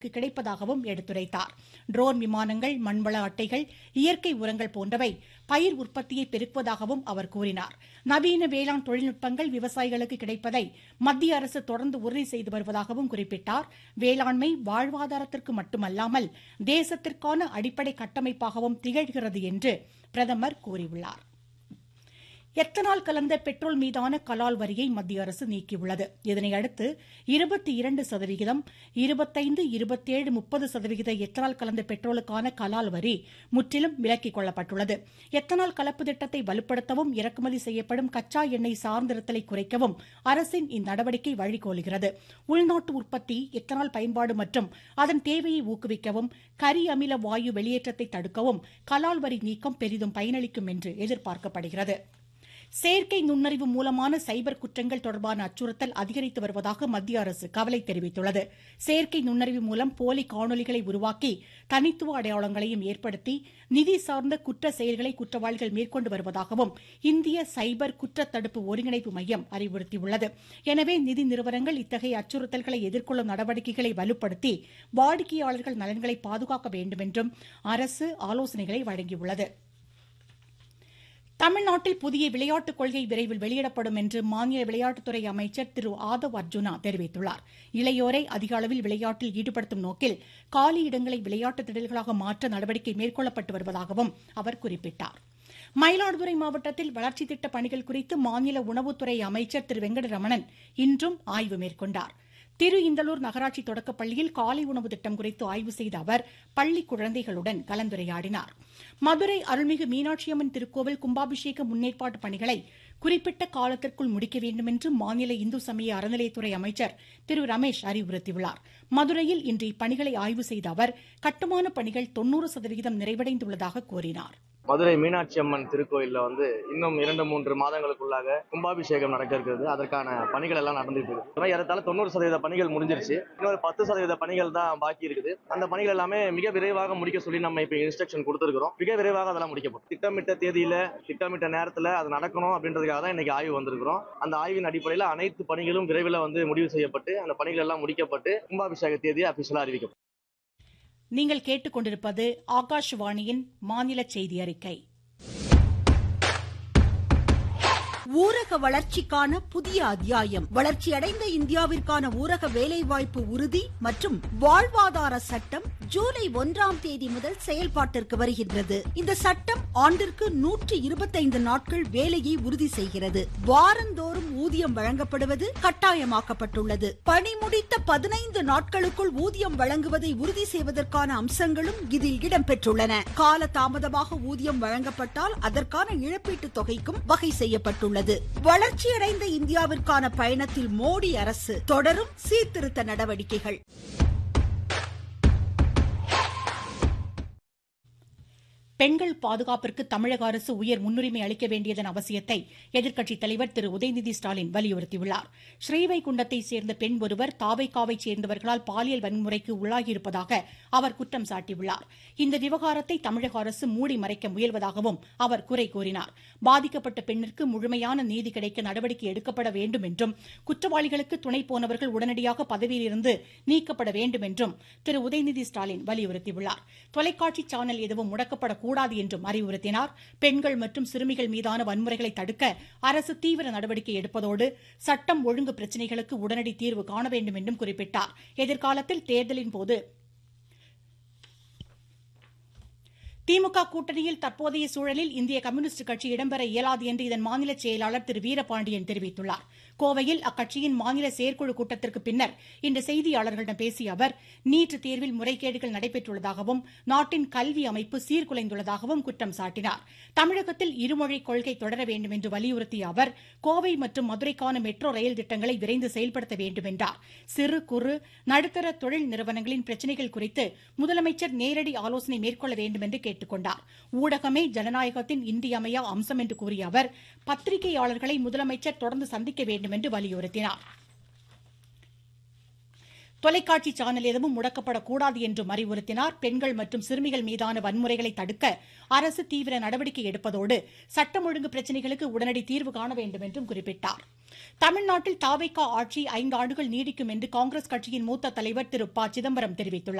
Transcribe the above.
கிடைப்பதாகவும் எடுத்துரைத்தார் ட்ரோன் விமானங்கள் மண்வள அட்டைகள் இயற்கை உரங்கள் போன்றவை பயிர் உற்பத்தியை பெருக்குவதாகவும் அவர் கூறினார் நவீன வேளாண் தொழில்நுட்பங்கள் விவசாயிகளுக்கு கிடைப்பதை மத்திய அரசு தொடர்ந்து உறுதி செய்து வருவதாகவும் குறிப்பிட்டார் வேளாண்மை வாழ்வாதாரத்திற்கு மட்டுமல்லாமல் தேசத்திற்கான அடிப்படை கட்டமைப்பாகவும் திகழ்கிறது என்று பிரதமர் கூறியுள்ளார் எத்தனால் கலந்த பெட்ரோல் மீதான கலால் வரியை மத்திய அரசு நீக்கியுள்ளது இதனையடுத்து இருபத்தி இரண்டு சதவிகிதம் இருபத்தைந்து இருபத்தேழு முப்பது சதவிகித எத்தனால் கலந்த பெட்ரோலுக்கான கலால் வரி முற்றிலும் விலக்கிக் கொள்ளப்பட்டுள்ளது எத்தனால் கலப்பு திட்டத்தை வலுப்படுத்தவும் இறக்குமதி செய்யப்படும் கச்சா எண்ணெய் சார்ந்திருத்தலை குறைக்கவும் அரசின் இந்நடவடிக்கை வழிகோலுகிறது உள்நாட்டு உற்பத்தி எத்தனால் பயன்பாடு மற்றும் அதன் தேவையை ஊக்குவிக்கவும் கரி அமில வாயு வெளியேற்றத்தை தடுக்கவும் கலால் வரி நீக்கம் பெரிதும் பயனளிக்கும் என்று எதிர்பார்க்கப்படுகிறது செயற்கை நுண்ணறிவு மூலமான சைபர் குற்றங்கள் தொடர்பான அச்சுறுத்தல் அதிகரித்து வருவதாக மத்திய அரசு கவலை தெரிவித்துள்ளது செயற்கை நுண்ணறிவு மூலம் போலி காணொலிகளை உருவாக்கி தனித்துவ அடையாளங்களையும் ஏற்படுத்தி நிதி சார்ந்த குற்ற செயல்களை குற்றவாளிகள் மேற்கொண்டு வருவதாகவும் இந்திய சைபர் குற்ற தடுப்பு ஒருங்கிணைப்பு மையம் அறிவுறுத்தியுள்ளது எனவே நிதி நிறுவனங்கள் இத்தகைய அச்சுறுத்தல்களை எதிர்கொள்ளும் நடவடிக்கைகளை வலுப்படுத்தி வாடிக்கையாளர்கள் நலன்களை பாதுகாக்க வேண்டும் என்றும் அரசு ஆலோசனைகளை வழங்கியுள்ளது தமிழ்நாட்டில் புதிய விளையாட்டுக் கொள்கை விரைவில் வெளியிடப்படும் என்று மாநில விளையாட்டுத்துறை அமைச்சர் திரு ஆதவ் அர்ஜுனா தெரிவித்துள்ளார் இளையோரை அதிக அளவில் விளையாட்டில் ஈடுபடுத்தும் நோக்கில் காலி இடங்களை விளையாட்டு திடல்களாக மாற்ற நடவடிக்கை மேற்கொள்ளப்பட்டு வருவதாகவும் அவர் குறிப்பிட்டார் மயிலாடுதுறை மாவட்டத்தில் வளர்ச்சித் திட்டப் பணிகள் குறித்து மாநில உணவுத்துறை அமைச்சர் திரு வெங்கடரமணன் இன்றும் ஆய்வு மேற்கொண்டார் திரு இந்தலூர் நகராட்சி தொடக்கப் பள்ளியில் காலை உணவு திட்டம் குறித்து ஆய்வு செய்த அவர் பள்ளி குழந்தைகளுடன் கலந்துரையாடினார் மதுரை அருள்மிகு மீனாட்சியம்மன் திருக்கோவில் கும்பாபிஷேக முன்னேற்பாட்டு பணிகளை குறிப்பிட்ட காலத்திற்குள் முடிக்க வேண்டும் என்று மாநில இந்து சமய அறநிலையத்துறை அமைச்சர் திரு ரமேஷ் அறிவுறுத்தியுள்ளார் மதுரையில் இன்று இப்பணிகளை ஆய்வு செய்த அவர் கட்டுமான பணிகள் தொன்னூறு சதவிகிதம் நிறைவடைந்துள்ளதாக கூறினார் மதுரை மீனாட்சி அம்மன் திருக்கோயில்ல வந்து இன்னும் இரண்டு மூன்று மாதங்களுக்குள்ளாக கும்பாபிஷேகம் நடக்க இருக்கிறது அதற்கான பணிகள் எல்லாம் நடந்துட்டு இருக்கு ஏறத்தாழ தொண்ணூறு சதவீத பணிகள் முடிஞ்சிருச்சு இன்னொரு பத்து சதவீத பணிகள் தான் பாக்கி இருக்குது அந்த பணிகள் எல்லாமே மிக விரைவாக முடிக்க சொல்லி நம்ம இப்ப இன்ஸ்ட்ரக்ஷன் கொடுத்துருக்கிறோம் மிக விரைவாக அதெல்லாம் முடிக்கப்படும் திட்டமிட்ட தேதியில திட்டமிட்ட நேரத்துல அது நடக்கணும் அப்படின்றதுக்காக தான் இன்னைக்கு ஆய்வு வந்திருக்கிறோம் அந்த ஆய்வின் அடிப்படையில் அனைத்து பணிகளும் விரைவில் வந்து முடிவு செய்யப்பட்டு அந்த பணிகள் எல்லாம் முடிக்கப்பட்டு கும்பாபிஷேக தேதி அபிஷியலா அறிவிக்கப்படும் நீங்கள் கேட்டுக்கொண்டிருப்பது ஆகாஷ்வாணியின் மாநில செய்தி அறிக்கை ஊரக வளர்ச்சிக்கான புதிய அத்தியாயம் வளர்ச்சியடைந்த இந்தியாவிற்கான ஊரக வேலைவாய்ப்பு உறுதி மற்றும் வாழ்வாதார சட்டம் ஜூலை ஒன்றாம் தேதி முதல் செயல்பாட்டிற்கு வருகின்றது இந்த சட்டம் ஆண்டிற்கு நூற்றி இருபத்தைந்து நாட்கள் வேலையை உறுதி செய்கிறது வாரந்தோறும் ஊதியம் வழங்கப்படுவது கட்டாயமாக்கப்பட்டுள்ளது பணி முடித்த பதினைந்து நாட்களுக்குள் ஊதியம் வழங்குவதை உறுதி செய்வதற்கான அம்சங்களும் இதில் இடம்பெற்றுள்ளன கால தாமதமாக ஊதியம் வழங்கப்பட்டால் அதற்கான இழப்பீட்டுத் தொகைக்கும் வகை செய்யப்பட்டுள்ளது வளர்ச்சியடைந்த இந்தியாவிற்கான பயணத்தில் மோடி அரசு தொடரும் சீர்திருத்த நடவடிக்கைகள் பெண்கள் பாதுகாப்பிற்கு தமிழக அரசு உயர் முன்னுரிமை அளிக்க வேண்டியதன் அவசியத்தை எதிர்க்கட்சித் தலைவர் திரு உதயநிதி ஸ்டாலின் வலியுறுத்தியுள்ளார் ஸ்ரீவைகுண்டத்தை சேர்ந்த பெண் ஒருவர் தாவைக்காவை சேர்ந்தவர்களால் பாலியல் வன்முறைக்கு உள்ளாகியிருப்பதாக அவர் குற்றம் சாட்டியுள்ளார் இந்த விவகாரத்தை தமிழக அரசு மூடி மறைக்க முயல்வதாகவும் அவர் குறை கூறினார் பாதிக்கப்பட்ட பெண்ணிற்கு முழுமையான நீதி கிடைக்க நடவடிக்கை எடுக்கப்பட வேண்டும் என்றும் குற்றவாளிகளுக்கு துணை போனவர்கள் உடனடியாக பதவியிலிருந்து நீக்கப்பட வேண்டும் என்றும் திரு உதயநிதி ஸ்டாலின் வலியுறுத்தியுள்ளார் தொலைக்காட்சி சேனல் எதுவும் முடக்கப்படக்கூடாது கூடாது என்றும் அறிவுறுத்தினார் பெண்கள் மற்றும் சிறுமிகள் மீதான வன்முறைகளை தடுக்க அரசு தீவிர நடவடிக்கை எடுப்பதோடு சட்டம் ஒழுங்கு பிரச்சினைகளுக்கு உடனடி தீர்வு காண வேண்டும் என்றும் குறிப்பிட்டார் எதிர்காலத்தில் தேர்தலின் போது திமுக கூட்டணியில் தற்போதைய சூழலில் இந்திய கம்யூனிஸ்ட் கட்சி இடம்பெற இயலாது என்று இதன் மாநில செயலாளர் திரு வீரபாண்டியன் தெரிவித்துள்ளார் கோவையில் அக்கட்சியின் மாநில செயற்குழு கூட்டத்திற்கு பின்னர் இன்று செய்தியாளர்களிடம் பேசிய அவர் நீட் தேர்வில் முறைகேடுகள் நடைபெற்றுள்ளதாகவும் நாட்டின் கல்வி அமைப்பு சீர்குலைந்துள்ளதாகவும் குற்றம் சாட்டினார் தமிழகத்தில் இருமொழி கொள்கை தொடர வேண்டும் என்று வலியுறுத்திய அவர் கோவை மற்றும் மதுரைக்கான மெட்ரோ ரயில் திட்டங்களை விரைந்து செயல்படுத்த வேண்டும் என்றார் சிறு குறு நடுத்தர தொழில் நிறுவனங்களின் பிரச்சினைகள் குறித்து முதலமைச்சர் நேரடி ஆலோசனை மேற்கொள்ள வேண்டும் என்று கேட்டுக் கொண்டார் ஊடகமே ஜனநாயகத்தின் இன்றியமையா அம்சம் என்று கூறிய அவர் பத்திரிகையாளர்களை முதலமைச்சர் தொடர்ந்து சந்திக்க வேண்டும் என்று வலியுறுத்தினார் தொலைக்காட்சி சேனல் எதுவும் முடக்கப்படக்கூடாது என்றும் அறிவுறுத்தினார் பெண்கள் மற்றும் சிறுமிகள் மீதான வன்முறைகளை தடுக்க அரசு தீவிர நடவடிக்கை எடுப்பதோடு சட்டம் ஒழுங்கு பிரச்சினைகளுக்கு உடனடி தீர்வு காண வேண்டும் என்றும் குறிப்பிட்டார் தமிழ்நாட்டில் தாவைக்கா ஆட்சி ஐந்து ஆண்டுகள் நீடிக்கும் என்று காங்கிரஸ் கட்சியின் மூத்த தலைவர் திரு ப சிதம்பரம் தெரிவித்துள்ளார்